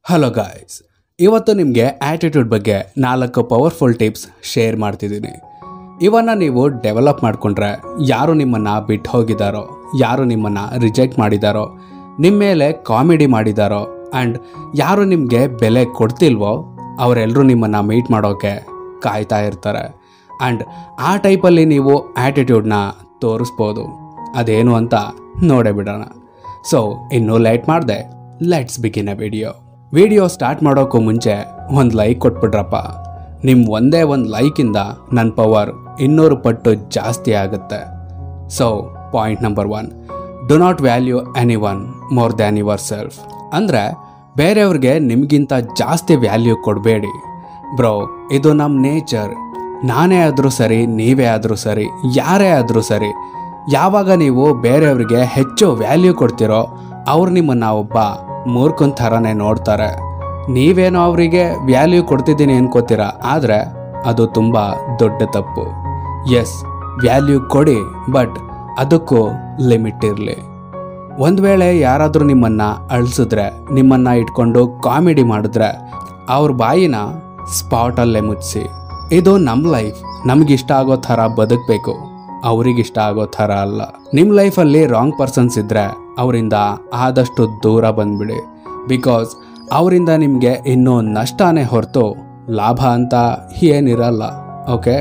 hello guys ಇವತ್ತು ನಿಮಗೆ attitude ಬಗ್ಗೆ ನಾಲ್ಕು ಪವರ್ಫುಲ್ ಟಿಪ್ಸ್ ಶೇರ್ ಮಾಡ್ತಿದ್ದೀನಿ ಇವನ್ನ ನೀವು ಡೆವಲಪ್ ಮಾಡಿಕೊಂಡ್ರೆ ಯಾರು ನಿಮ್ಮನ್ನು ಬಿಟ್ಟು ಹೋಗಿದ್ದಾರೋ ಯಾರು ನಿಮ್ಮನ್ನು ರಿಜೆಕ್ಟ್ ಮಾಡಿದಾರೋ ನಿಮ್ಮ ಮೇಲೆ ಕಾಮಿಡಿ ಮಾಡಿದಾರೋ ಆ್ಯಂಡ್ ಯಾರು ನಿಮಗೆ ಬೆಲೆ ಕೊಡ್ತಿಲ್ವೋ ಅವರೆಲ್ಲರೂ ನಿಮ್ಮನ್ನು ಮೀಟ್ ಮಾಡೋಕ್ಕೆ ಕಾಯ್ತಾ ಇರ್ತಾರೆ ಆ್ಯಂಡ್ ಆ ಟೈಪಲ್ಲಿ ನೀವು ಆ್ಯಟಿಟ್ಯೂಡ್ನ ತೋರಿಸ್ಬೋದು ಅದೇನು ಅಂತ ನೋಡೇ ಬಿಡೋಣ ಸೊ ಇನ್ನೂ ಲೇಟ್ ಮಾಡಿದೆ let's begin uh video video start ಮಾಡೋಕ್ಕೂ ಮುಂಚೆ ಒಂದು ಲೈಕ್ ಕೊಟ್ಬಿಡ್ರಪ್ಪ ನಿಮ್ಮ ಒಂದೇ ಒಂದು ಲೈಕಿಂದ ನನ್ನ ಪವರ್ ಇನ್ನೂರು ಪಟ್ಟು ಜಾಸ್ತಿ ಆಗುತ್ತೆ so point number one do not value anyone more than yourself ಅಂದರೆ ಬೇರೆಯವ್ರಿಗೆ ನಿಮಗಿಂತ ಜಾಸ್ತಿ ವ್ಯಾಲ್ಯೂ ಕೊಡಬೇಡಿ ಬ್ರೋ ಇದು ನಮ್ಮ ನೇಚರ್ ನಾನೇ ಆದರೂ ಸರಿ ನೀವೇ ಆದರೂ ಸರಿ ಯಾರೇ ಆದರೂ ಸರಿ ಯಾವಾಗ ನೀವು ಬೇರೆಯವ್ರಿಗೆ ಹೆಚ್ಚು ವ್ಯಾಲ್ಯೂ ಕೊಡ್ತೀರೋ ಅವ್ರು ನಿಮ್ಮನ್ನು ಒಬ್ಬ ಮೂರ್ಖನ್ ಥರನೇ ನೋಡ್ತಾರೆ ನೀವೇನೋ ಅವರಿಗೆ ವ್ಯಾಲ್ಯೂ ಕೊಡ್ತಿದ್ದೀನಿ ಅನ್ಕೋತೀರಾ ಆದರೆ ಅದು ತುಂಬ ದೊಡ್ಡ ತಪ್ಪು ಎಸ್ ವ್ಯಾಲ್ಯೂ ಕೊಡಿ ಬಟ್ ಅದಕ್ಕೂ ಲಿಮಿಟ್ ಇರಲಿ ಒಂದು ವೇಳೆ ಯಾರಾದರೂ ನಿಮ್ಮನ್ನು ಅಳಿಸಿದ್ರೆ ನಿಮ್ಮನ್ನು ಇಟ್ಕೊಂಡು ಕಾಮಿಡಿ ಮಾಡಿದ್ರೆ ಅವ್ರ ಬಾಯಿನ ಸ್ಪಾಟಲ್ಲೇ ಮುಚ್ಚಿಸಿ ಇದು ನಮ್ಮ ಲೈಫ್ ನಮಗಿಷ್ಟ ಆಗೋ ಥರ ಬದುಕಬೇಕು ಅವರಿಗಿಷ್ಟ ಆಗೋ ಥರ ಅಲ್ಲ ನಿಮ್ಮ ಲೈಫಲ್ಲಿ ರಾಂಗ್ ಪರ್ಸನ್ಸ್ ಇದ್ದರೆ ಅವರಿಂದ ಆದಷ್ಟು ದೂರ ಬಂದ್ಬಿಡಿ ಬಿಕಾಸ್ ಅವರಿಂದ ನಿಮಗೆ ಇನ್ನೂ ನಷ್ಟನೇ ಹೊರತು ಲಾಭ ಅಂತ ಏನಿರಲ್ಲ ಓಕೆ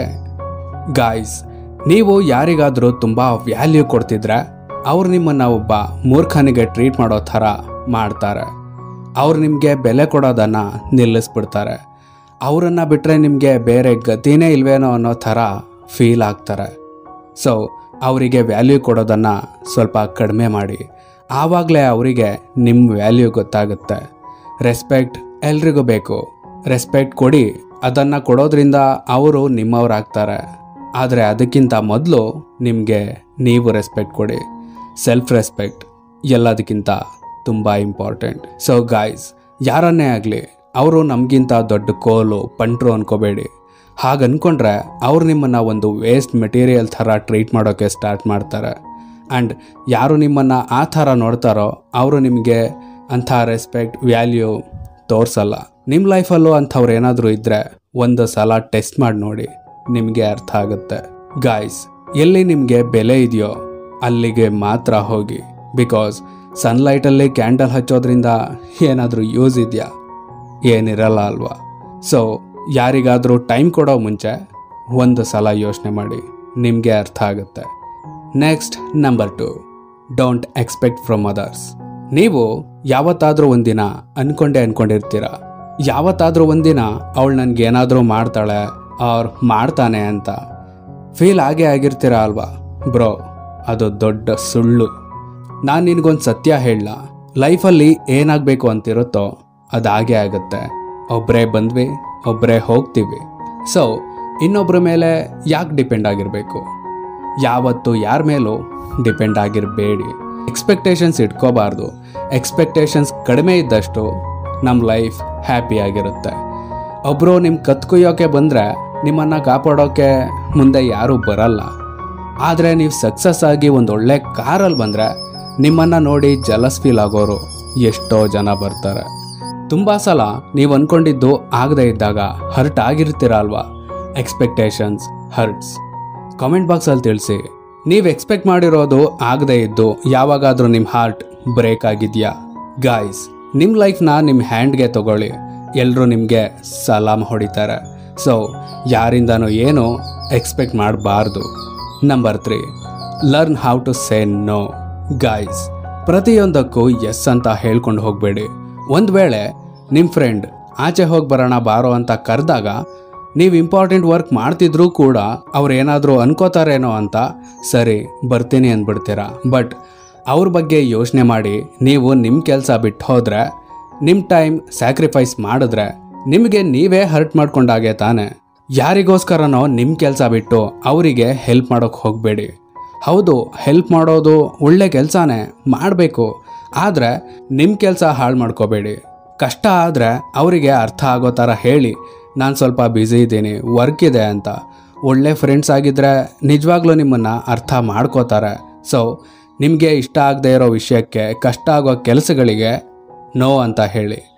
ಗಾಯ್ಸ್ ನೀವು ಯಾರಿಗಾದರೂ ತುಂಬ ವ್ಯಾಲ್ಯೂ ಕೊಡ್ತಿದ್ರೆ ಅವ್ರು ನಿಮ್ಮನ್ನು ಒಬ್ಬ ಮೂರ್ಖನಿಗೆ ಟ್ರೀಟ್ ಮಾಡೋ ಥರ ಮಾಡ್ತಾರೆ ಅವ್ರು ನಿಮಗೆ ಬೆಲೆ ಕೊಡೋದನ್ನು ನಿಲ್ಲಿಸ್ಬಿಡ್ತಾರೆ ಅವರನ್ನು ಬಿಟ್ಟರೆ ನಿಮಗೆ ಬೇರೆ ಗತಿನೇ ಇಲ್ವೇನೋ ಅನ್ನೋ ಥರ ಫೀಲ್ ಆಗ್ತಾರೆ ಸೊ ಅವರಿಗೆ ವ್ಯಾಲ್ಯೂ ಕೊಡೋದನ್ನು ಸ್ವಲ್ಪ ಕಡಿಮೆ ಮಾಡಿ ಆವಾಗಲೇ ಅವರಿಗೆ ನಿಮ್ಮ ವ್ಯಾಲ್ಯೂ ಗೊತ್ತಾಗುತ್ತೆ ರೆಸ್ಪೆಕ್ಟ್ ಎಲ್ರಿಗೂ ಬೇಕು ರೆಸ್ಪೆಕ್ಟ್ ಕೊಡಿ ಅದನ್ನು ಕೊಡೋದ್ರಿಂದ ಅವರು ನಿಮ್ಮವರಾಗ್ತಾರೆ ಆದರೆ ಅದಕ್ಕಿಂತ ಮೊದಲು ನಿಮಗೆ ನೀವು ರೆಸ್ಪೆಕ್ಟ್ ಕೊಡಿ ಸೆಲ್ಫ್ ರೆಸ್ಪೆಕ್ಟ್ ಎಲ್ಲದಕ್ಕಿಂತ ತುಂಬ ಇಂಪಾರ್ಟೆಂಟ್ ಸೊ ಗಾಯ್ಸ್ ಯಾರನ್ನೇ ಆಗಲಿ ಅವರು ನಮಗಿಂತ ದೊಡ್ಡ ಕೋಲು ಪಂಟ್ರು ಅನ್ಕೋಬೇಡಿ ಹಾಗೆ ಅನ್ಕೊಂಡ್ರೆ ಅವ್ರು ನಿಮ್ಮನ್ನು ಒಂದು ವೇಸ್ಟ್ ಮೆಟೀರಿಯಲ್ ಥರ ಟ್ರೀಟ್ ಮಾಡೋಕ್ಕೆ ಸ್ಟಾರ್ಟ್ ಮಾಡ್ತಾರೆ ಆ್ಯಂಡ್ ಯಾರು ನಿಮ್ಮನ್ನು ಆ ಥರ ನೋಡ್ತಾರೋ ಅವರು ನಿಮಗೆ ಅಂಥ ರೆಸ್ಪೆಕ್ಟ್ ವ್ಯಾಲ್ಯೂ ತೋರಿಸಲ್ಲ ನಿಮ್ಮ ಲೈಫಲ್ಲೂ ಅಂಥವ್ರು ಏನಾದರೂ ಇದ್ದರೆ ಒಂದು ಸಲ ಟೆಸ್ಟ್ ಮಾಡಿ ನೋಡಿ ನಿಮಗೆ ಅರ್ಥ ಆಗುತ್ತೆ ಗಾಯ್ಸ್ ಎಲ್ಲಿ ನಿಮಗೆ ಬೆಲೆ ಇದೆಯೋ ಅಲ್ಲಿಗೆ ಮಾತ್ರ ಹೋಗಿ ಬಿಕಾಸ್ ಸನ್ಲೈಟಲ್ಲಿ ಕ್ಯಾಂಡಲ್ ಹಚ್ಚೋದ್ರಿಂದ ಏನಾದರೂ ಯೂಸ್ ಇದೆಯಾ ಏನಿರಲ್ಲ ಅಲ್ವಾ ಸೊ ಯಾರಿಗಾದರೂ ಟೈಮ್ ಕೊಡೋ ಮುಂಚೆ ಒಂದು ಸಲ ಯೋಚನೆ ಮಾಡಿ ನಿಮಗೆ ಅರ್ಥ ಆಗುತ್ತೆ next number two don't expect from others ನೀವು ಯಾವತ್ತಾದರೂ ಒಂದಿನ ಅನ್ಕೊಂಡೇ ಅನ್ಕೊಂಡಿರ್ತೀರ ಯಾವತ್ತಾದರೂ ಒಂದಿನ ಅವಳು ನನಗೆ ಏನಾದರೂ ಮಾಡ್ತಾಳೆ ಅವ್ರು ಮಾಡ್ತಾನೆ ಅಂತ ಫೀಲ್ ಆಗೇ ಆಗಿರ್ತೀರ ಅಲ್ವಾ ಬ್ರೋ ಅದು ದೊಡ್ಡ ಸುಳ್ಳು ನಾನು ನಿನಗೊಂದು ಸತ್ಯ ಹೇಳಲ್ಲ ಲೈಫಲ್ಲಿ ಏನಾಗಬೇಕು ಅಂತಿರುತ್ತೋ ಅದಾಗೇ ಆಗುತ್ತೆ ಒಬ್ಬರೇ ಬಂದ್ವಿ ಒಬ್ಬರೇ ಹೋಗ್ತೀವಿ ಸೊ ಇನ್ನೊಬ್ಬರ ಮೇಲೆ ಯಾಕೆ ಡಿಪೆಂಡ್ ಆಗಿರಬೇಕು ಯಾವತ್ತು ಯಾರ ಮೇಲೂ ಡಿಪೆಂಡ್ ಆಗಿರಬೇಡಿ ಎಕ್ಸ್ಪೆಕ್ಟೇಷನ್ಸ್ ಇಟ್ಕೋಬಾರ್ದು ಎಕ್ಸ್ಪೆಕ್ಟೇಷನ್ಸ್ ಕಡಿಮೆ ಇದ್ದಷ್ಟು ನಮ್ಮ ಲೈಫ್ ಹ್ಯಾಪಿಯಾಗಿರುತ್ತೆ ಒಬ್ಬರು ನಿಮ್ಮ ಕತ್ಕೊಯ್ಯೋಕೆ ಬಂದರೆ ನಿಮ್ಮನ್ನು ಕಾಪಾಡೋಕ್ಕೆ ಮುಂದೆ ಯಾರೂ ಬರಲ್ಲ ಆದರೆ ನೀವು ಸಕ್ಸಸ್ ಆಗಿ ಒಂದು ಒಳ್ಳೆ ಕಾರಲ್ಲಿ ಬಂದರೆ ನಿಮ್ಮನ್ನು ನೋಡಿ ಜಲಸ್ ಫೀಲ್ ಆಗೋರು ಎಷ್ಟೋ ಜನ ಬರ್ತಾರೆ ತುಂಬ ಸಲ ನೀವು ಅಂದ್ಕೊಂಡಿದ್ದು ಆಗದೇ ಇದ್ದಾಗ ಹರ್ಟ್ ಆಗಿರ್ತೀರ ಅಲ್ವಾ ಎಕ್ಸ್ಪೆಕ್ಟೇಷನ್ಸ್ ಹರ್ಟ್ಸ್ ಕಾಮೆಂಟ್ ಬಾಕ್ಸಲ್ಲಿ ತಿಳಿಸಿ ನೀವು ಎಕ್ಸ್ಪೆಕ್ಟ್ ಮಾಡಿರೋದು ಆಗದೇ ಇದ್ದು ಯಾವಾಗಾದರೂ ನಿಮ್ಮ ಹಾರ್ಟ್ ಬ್ರೇಕ್ ಆಗಿದೆಯಾ ಗಾಯ್ಸ್ ನಿಮ್ಮ ಲೈಫ್ನ ನಿಮ್ಮ ಹ್ಯಾಂಡ್ಗೆ ತಗೊಳ್ಳಿ ಎಲ್ಲರೂ ನಿಮಗೆ ಸಲಾಮ್ ಹೊಡಿತಾರೆ ಸೊ ಯಾರಿಂದನೂ ಏನು ಎಕ್ಸ್ಪೆಕ್ಟ್ ಮಾಡಬಾರ್ದು number three learn how to say no guys ಪ್ರತಿಯೊಂದಕ್ಕೂ ಎಸ್ ಅಂತ ಹೇಳ್ಕೊಂಡು ಹೋಗಬೇಡಿ ಒಂದು ವೇಳೆ ನಿಮ್ಮ ಫ್ರೆಂಡ್ ಆಚೆ ಹೋಗಿ ಬರೋಣ ಬಾರೋ ಅಂತ ಕರೆದಾಗ ನೀವು ಇಂಪಾರ್ಟೆಂಟ್ ವರ್ಕ್ ಮಾಡ್ತಿದ್ರೂ ಕೂಡ ಅವ್ರು ಏನಾದರೂ ಅನ್ಕೋತಾರೇನೋ ಅಂತ ಸರಿ ಬರ್ತೀನಿ ಅಂದ್ಬಿಡ್ತೀರಾ ಬಟ್ ಅವ್ರ ಬಗ್ಗೆ ಯೋಚನೆ ಮಾಡಿ ನೀವು ನಿಮ್ಮ ಕೆಲಸ ಬಿಟ್ಟು ಹೋದರೆ ನಿಮ್ಮ ಟೈಮ್ ಸ್ಯಾಕ್ರಿಫೈಸ್ ಮಾಡಿದ್ರೆ ನಿಮಗೆ ನೀವೇ ಹರ್ಟ್ ಮಾಡ್ಕೊಂಡಾಗೆ ತಾನೆ ಯಾರಿಗೋಸ್ಕರನೋ ನಿಮ್ಮ ಕೆಲಸ ಬಿಟ್ಟು ಅವರಿಗೆ ಹೆಲ್ಪ್ ಮಾಡೋಕ್ಕೆ ಹೋಗಬೇಡಿ ಹೌದು ಹೆಲ್ಪ್ ಮಾಡೋದು ಒಳ್ಳೆ ಕೆಲಸನೇ ಮಾಡಬೇಕು ಆದರೆ ನಿಮ್ಮ ಕೆಲಸ ಹಾಳು ಮಾಡ್ಕೋಬೇಡಿ ಕಷ್ಟ ಆದರೆ ಅವರಿಗೆ ಅರ್ಥ ಆಗೋ ಥರ ಹೇಳಿ ನಾನು ಸ್ವಲ್ಪ ಬ್ಯುಸಿ ಇದ್ದೀನಿ ವರ್ಕ್ ಇದೆ ಅಂತ ಒಳ್ಳೆ ಫ್ರೆಂಡ್ಸ್ ಆಗಿದ್ದರೆ ನಿಜವಾಗ್ಲೂ ನಿಮ್ಮನ್ನು ಅರ್ಥ ಮಾಡ್ಕೋತಾರೆ ಸೊ ನಿಮಗೆ ಇಷ್ಟ ಆಗದೆ ಇರೋ ವಿಷಯಕ್ಕೆ ಕಷ್ಟ ಆಗೋ ಕೆಲಸಗಳಿಗೆ ನೋ ಅಂತ ಹೇಳಿ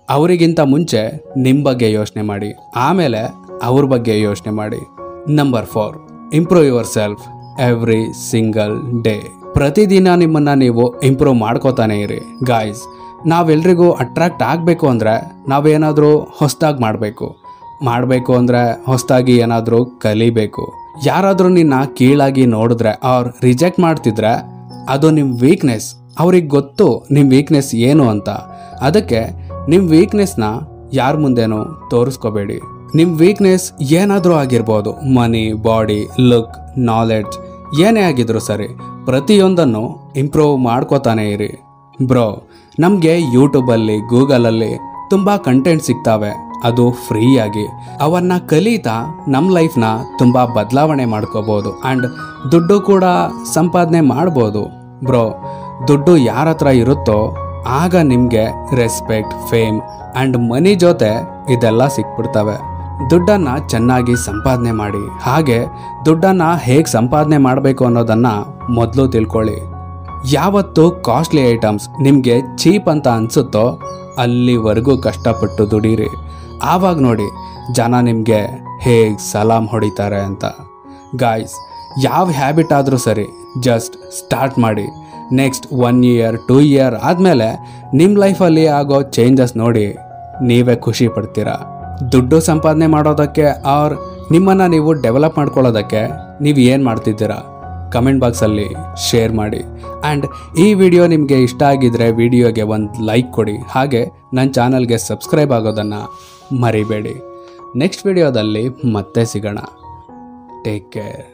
ಅವರಿಗಿಂತ ಮುಂಚೆ ನಿಮ್ಮ ಬಗ್ಗೆ ಯೋಚನೆ ಮಾಡಿ ಆಮೇಲೆ ಅವ್ರ ಬಗ್ಗೆ ಯೋಚನೆ ಮಾಡಿ number four improve yourself every single day ಪ್ರತಿದಿನ ನಿಮ್ಮನ್ನ ನೀವು ಇಂಪ್ರೂವ್ ಮಾಡ್ಕೋತಾನೆ ಇರಿ ಗಾಯ್ಸ್ ನಾವೆಲ್ರಿಗೂ ಅಟ್ರಾಕ್ಟ್ ಆಗಬೇಕು ಅಂದರೆ ನಾವೇನಾದರೂ ಹೊಸದಾಗಿ ಮಾಡಬೇಕು ಮಾಡಬೇಕು ಅಂದರೆ ಹೊಸದಾಗಿ ಏನಾದರೂ ಕಲಿಬೇಕು ಯಾರಾದರೂ ನಿನ್ನ ಕೀಳಾಗಿ ನೋಡಿದ್ರೆ ಅವ್ರು ರಿಜೆಕ್ಟ್ ಮಾಡ್ತಿದ್ರೆ ಅದು ನಿಮ್ಮ ವೀಕ್ನೆಸ್ ಅವ್ರಿಗೆ ಗೊತ್ತು ನಿಮ್ಮ ವೀಕ್ನೆಸ್ ಏನು ಅಂತ ಅದಕ್ಕೆ ನಿಮ್ಮ ವೀಕ್ನೆಸ್ನ ಯಾರ ಮುಂದೆನೂ ತೋರಿಸ್ಕೋಬೇಡಿ ನಿಮ್ಮ ವೀಕ್ನೆಸ್ ಏನಾದರೂ ಆಗಿರ್ಬೋದು ಮನಿ ಬಾಡಿ ಲುಕ್ ನಾಲೆಡ್ಜ್ ಏನೇ ಆಗಿದ್ರು ಸರಿ ಪ್ರತಿಯೊಂದನ್ನು ಇಂಪ್ರೂವ್ ಮಾಡ್ಕೋತಾನೆ ಇರಿ ಬ್ರೋ ನಮಗೆ ಯೂಟ್ಯೂಬಲ್ಲಿ ಗೂಗಲಲ್ಲಿ ತುಂಬ ಕಂಟೆಂಟ್ ಸಿಗ್ತಾವೆ ಅದು ಫ್ರೀಯಾಗಿ ಅವನ್ನ ಕಲಿತಾ ನಮ್ಮ ಲೈಫ್ನ ತುಂಬ ಬದಲಾವಣೆ ಮಾಡ್ಕೋಬೋದು ಆ್ಯಂಡ್ ದುಡ್ಡು ಕೂಡ ಸಂಪಾದನೆ ಮಾಡ್ಬೋದು ಬ್ರೋ ದುಡ್ಡು ಯಾರ ಹತ್ರ ಇರುತ್ತೋ ಆಗ ನಿಮಗೆ ರೆಸ್ಪೆಕ್ಟ್ ಫೇಮ್ ಆ್ಯಂಡ್ ಮನಿ ಜೊತೆ ಇದೆಲ್ಲ ಸಿಕ್ಬಿಡ್ತವೆ ದುಡ್ಡನ್ನ ಚೆನ್ನಾಗಿ ಸಂಪಾದನೆ ಮಾಡಿ ಹಾಗೆ ದುಡ್ಡನ್ನ ಹೇಗೆ ಸಂಪಾದನೆ ಮಾಡಬೇಕು ಅನ್ನೋದನ್ನ ಮೊದಲು ತಿಳ್ಕೊಳ್ಳಿ ಯಾವತ್ತು ಕಾಸ್ಟ್ಲಿ ಐಟಮ್ಸ್ ನಿಮಗೆ ಚೀಪ್ ಅಂತ ಅನಿಸುತ್ತೋ ಅಲ್ಲಿವರೆಗೂ ಕಷ್ಟಪಟ್ಟು ದುಡೀರಿ ಆವಾಗ ನೋಡಿ ಜನ ನಿಮಗೆ ಹೇಗೆ ಸಲಾಮ್ ಹೊಡಿತಾರೆ ಅಂತ ಗಾಯ್ಸ್ ಯಾವ ಹ್ಯಾಬಿಟ್ ಆದರೂ ಸರಿ ಜಸ್ಟ್ ಸ್ಟಾರ್ಟ್ ಮಾಡಿ next one year two year ಆದಮೇಲೆ ನಿಮ್ಮ ಲೈಫಲ್ಲಿ ಆಗೋ ಚೇಂಜಸ್ ನೋಡಿ ನೀವೇ ಖುಷಿ ಪಡ್ತೀರಾ ದುಡ್ಡು ಸಂಪಾದನೆ ಮಾಡೋದಕ್ಕೆ ಆರ್ ನಿಮ್ಮನ್ನು ನೀವು ಡೆವಲಪ್ ಮಾಡ್ಕೊಳ್ಳೋದಕ್ಕೆ ನೀವು ಏನು ಮಾಡ್ತಿದ್ದೀರಾ ಕಮೆಂಟ್ ಬಾಕ್ಸಲ್ಲಿ ಶೇರ್ ಮಾಡಿ ಆ್ಯಂಡ್ ಈ ವಿಡಿಯೋ ನಿಮಗೆ ಇಷ್ಟ ಆಗಿದ್ರೆ ವಿಡಿಯೋಗೆ ಒಂದು ಲೈಕ್ ಕೊಡಿ ಹಾಗೆ ನನ್ನ ಚಾನಲ್ಗೆ ಸಬ್ಸ್ಕ್ರೈಬ್ ಆಗೋದನ್ನು ಮರಿಬೇಡಿ ನೆಕ್ಸ್ಟ್ ವಿಡಿಯೋದಲ್ಲಿ ಮತ್ತೆ ಸಿಗೋಣ ಟೇಕ್ ಕೇರ್